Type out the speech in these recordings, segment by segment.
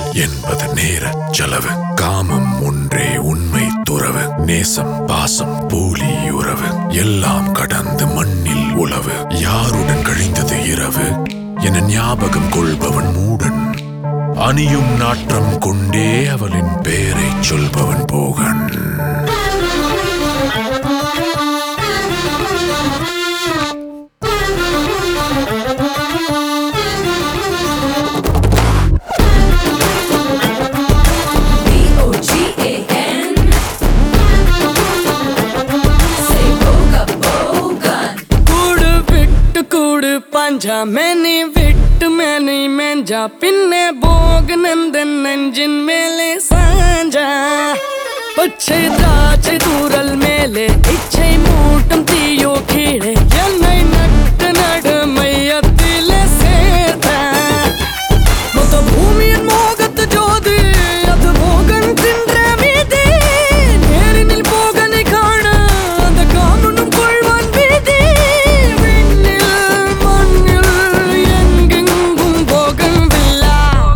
என்பது நேர செலவு காமம் ஒன்றே உண்மை துறவு நேசம் பாசம் போலி உறவு எல்லாம் கடந்து மண்ணில் உழவு யாருடன் கழிந்தது இரவு என ஞாபகம் கொள்பவன் மூடன் அணியும் நாற்றம் கொண்டே அவளின் பெயரைச் சொல்பவன் Bogan B-O-G-A-N Say boga bogan கூடு விட்டு கூடு பஞ்சா மேனி விட்டு மேனி மெஞ்சா பின்னே போக நந்தன் நெஞ்சின் மேலே சாஞ்சா பச்சை திராட்சை தூரல் மேலே இச்சை மூட்டும் தீயோ கீழே என்னை நட்டு நடு மையத்திலே சேர்த்த மொத்த பூமியின் மோகத்து ஜோதி அது மோகன் தின்ற மீதி நேரினில் போகனை காண அந்த காமனும் கொள்வான் வீதி விண்ணில் மண்ணில் எங்கெங்கும் Bogan villa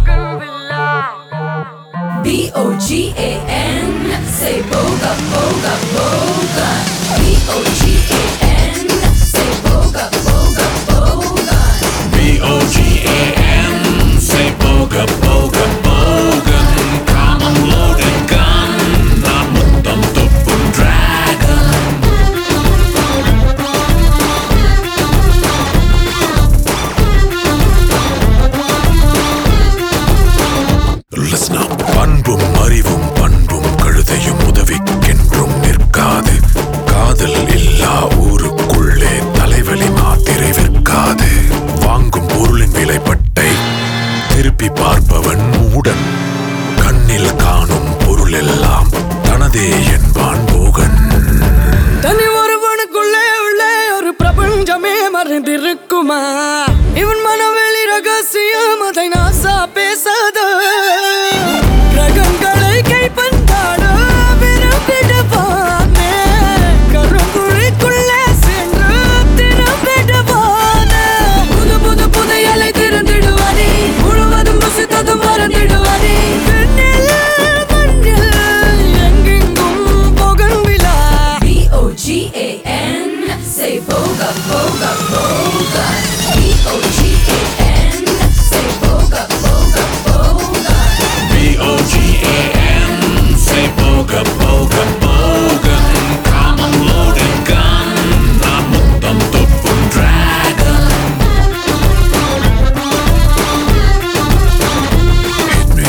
B-O-G-A-N Say boga boga bogan B-O-G-A-N Say boga boga bogan B-O-G-A-N Say boga boga bogan Common loaded gun நான் முத்தம் துப்பும் dragon Listen up. அன்பும் அறிவும் பண்பும் கழுதையும் உதவிக்கென்றும் நிற்காது காதல் இல்லா ஊருக்குள்ளே தலைவலி மாத்திரை விற்காது வாங்கும் பொருளின் விலைப்பட்டை திருப்பி பார்ப்பவன் மூடன் கண்ணில் காணும் பொருள் எல்லாம் தனதே என்பான் போகன் தனி ஒருவனுக்குள்ளே உள்ளே ஒரு பிரபஞ்சமே மறைந்திருக்குமா இவன் மனவெளி ரகசியம் அதை நாசா பேசாத கிரகங்களை கைப்பந்தாட விரும்பிடுவானே கருங்குழிக்குள்ளே சென்று திறம்பிடுவானே புது புது புதையலை திறந்திடுவானே முழுவதும் ருசித்ததும் மறந்திடுவானே விண்ணில், மண்ணில் எங்கெங்கும் போகன் விழா B-O-G-A-N Say boga boga bogan B-O-G-A-N Say boga boga bogan B-O-G-A-N Say boga boga bogan Common loaded gun நான் முத்தம் துப்பும் dragon Hit me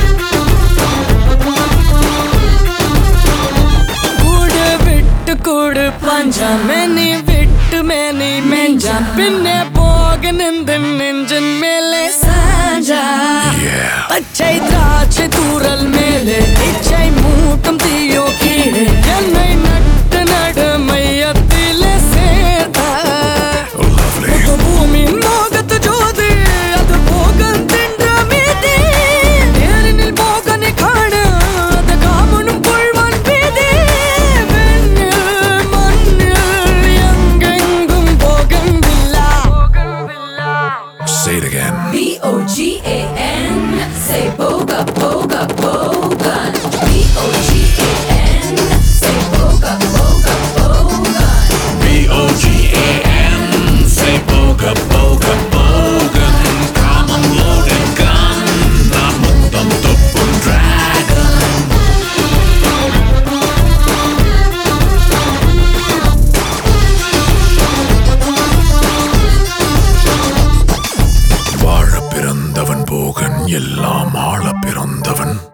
கூடு விட்டு கூடு பஞ்சா மேனி விட்டு மேனி மெஞ்சா பின்னே போக நின்று நெஞ்சன் மேலே சாஞ்சா Yeah பச்சை திராட்சை தூரல் மேலே இச்சை மூட்டும் தீயோ கீழே என்னை நட்டு நடு மையத்திலே சேர்த்தா Lovely பூமியின் மோகத்து ஜோதி அது போகன் தின்ற மீதி நேரினில் போகனை காண அது காமனும் கொள்வான் வீதி விண்ணில் மண்ணில் எங்கெங்கும் Bogan villa Say it again B-O-G-A-N Say boga boga bogan B-O-G-A-N Say boga boga bogan B-O-G-A-N Say boga boga bogan Common loaded gun நான் முத்தம் துப்பும் dragon வாழ பிறந்தவன் போகன் எல்லாம் ஆள பிறந்தவன்